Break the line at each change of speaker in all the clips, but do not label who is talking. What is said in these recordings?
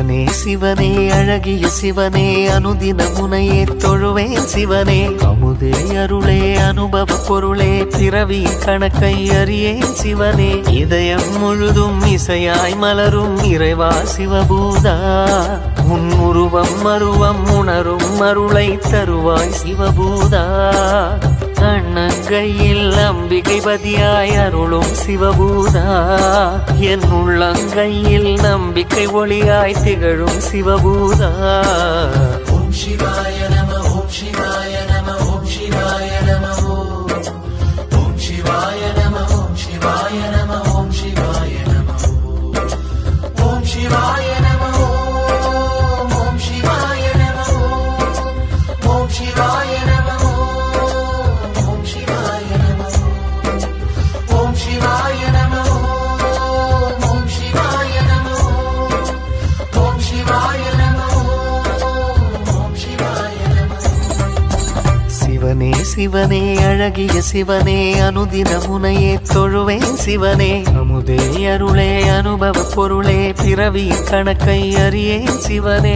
சிவனே சிவனே அழகிய சிவனே அனுதின முனையே தொழுவேன் சிவனே அமுதே அருளே அனுபவ பொருளே பிறவி கணக்கை அறியேன் சிவனே இதயம் முழுதும் இசையாய் மலரும் இறைவா சிவபூதா உன் உருவம் மருவம் உணரும் அருளை தருவாய் சிவபூதா கண்ணங்கையில் அம்பிகை பதியாய் அருளும் சிவபூதா என் உள்ளங்கையில் நம்பிக்கை ஒளியாய் திகழும் சிவபூதா
ஓம் சிவாய நம ஓம் சிவாய நம ஓம் சிவாய நம ஓம் ஓம் சிவாய நம ஓம் சிவாய நம ஓம் சிவாய நம ஓம் சிவாய நம ஓம் ஓம் சிவாய நம ஓம் ஓம் சிவாய நம ஓம் ஓம் சிவாய நம ஓம் சிவாய நம ஓம் ஓம் சிவாய நம ஓம் சிவாய நம ஓம் சிவாய நம
சிவனே சிவனே அழகிய சிவனே அனுதின முனையே தொழுவேன் சிவனே அமுதே அருளே அனுபவ பொருளே பிறவி கணக்கை அறியேன் சிவனே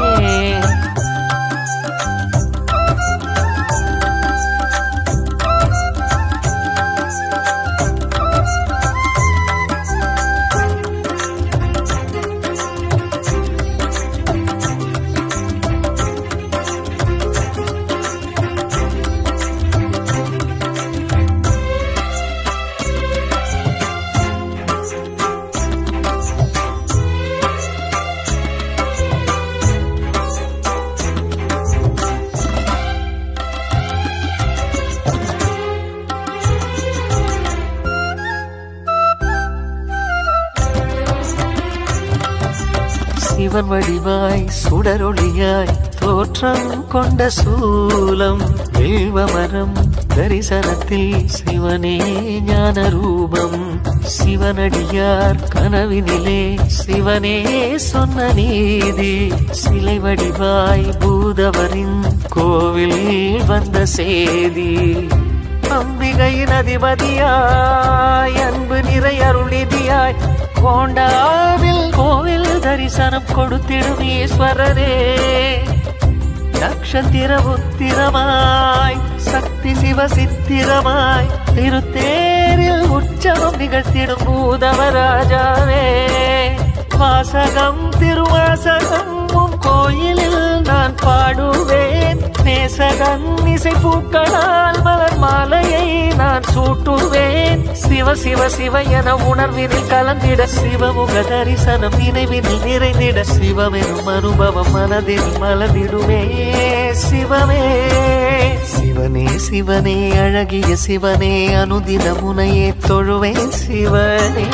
சிவன் வடிவாய் சுடரொளியாய் தோற்றம் கொண்ட சூலம் வில்வமரம் தரிசனத்தில் சிவனே ஞான ரூபம் சிவனடியார் கனவினிலே சிவனே சொன்ன நீதி சிலை வடிவாய் பூதவரின் கோவில் வந்த சேதி அம்பிகையின் அதிபதியாய் அன்பு நிறை அருளிதியாய் கோண்டாவில் கோவில் தரிசனம் கொடுத்திடும் ஈஸ்வரரே நட்சத்திர உத்திரமாய் சக்தி சிவ சித்திரமாய் திருத்தேரில் உற்சவம் நிகழ்த்திடும் பூதவராஜாவே வாசகம் திருவாசகம் உன் கோயிலில் நான் பாடுவேன் நேசகன் இசை பூக்களால் மலர் மாலையை நான் சூட்டுவேன் சிவ சிவ சிவ என உணர்வினில் கலந்திட சிவமுக தரிசனம் நினைவினில் நிறைந்திட சிவமெனும் அனுபவம் மனதில் மலர்ந்திடுமே சிவமே சிவனே சிவனே அழகிய சிவனே அனுதின முனையே தொழுவேன் சிவனே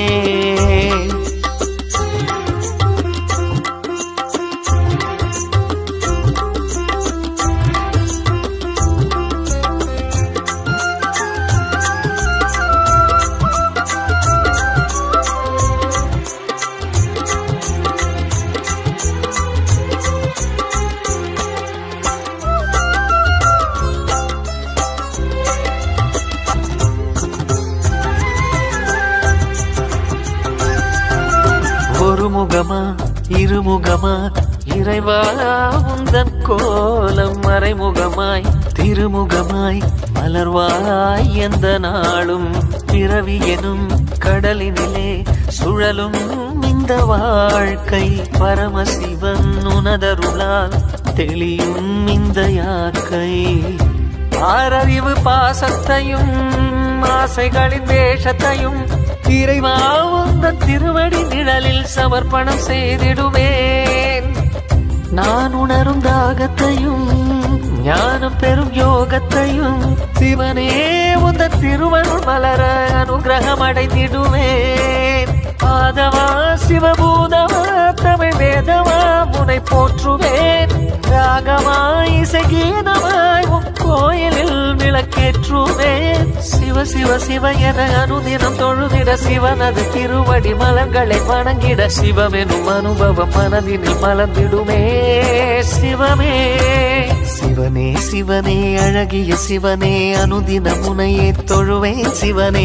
ஒரு முகமா இருமுகமா இறைவா உந்தன் கோலம் மறைமுகமாய் திருமுகமாய் மலர்வாய் எந்த நாளும் பிறவி எனும் கடலினிலே சுழலும் இந்த வாழ்க்கை பரமசிவன் உனதருளால் தெளியும் இந்த யாக்கை ஆறறிவு பாசத்தையும் ஆசைகளின் வேஷத்தையும் இறைவா உந்த திருவடி நிழலில் சமர்ப்பணம் செய்திடுவேன் நான் உணரும் தாகத்தையும் ஞானம் பெறும் யோகத்தையும் சிவனே உந்த திருவருள் மலர அனுகிரகம் அடைந்திடுவேன் ஆதவா சிவபூதவா தமிழ் வேதவா முனை போற்றுவேன் ராகமா இசை கீதமாய் உன் கோயிலில் விளக்கேற்றுவேன் சிவ சிவ சிவ என அனுதினம் தொழுதிட சிவனது திருவடி மலர்களை வணங்கிட சிவமெனும் அனுபவம் மனதினில் மலர்ந்திடுமே சிவமே சிவனே சிவனே அழகிய சிவனே அனுதின முனையே தொழுவேன் சிவனே அமுதே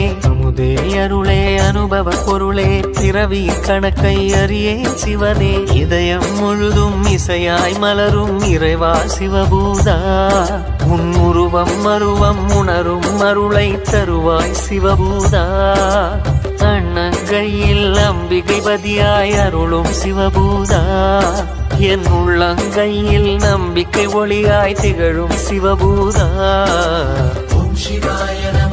அமுதே அருளே அனுபவ பொருளே பிறவி கணக்கை அறியேன் சிவனே இதயம் முழுதும் இசையாய் மலரும் இறைவா சிவபூதா உன் உருவம் மருவம் உணரும் அருளை தருவாய் சிவபூதா அண்ணங்கையில் அம்பிகை பதியாய் அருளும் சிவபூதா என் உள்ளங்கையில் நம்பிக்கை ஒளியாய் திகழும் சிவபூதா
ஓம் சிவாய நம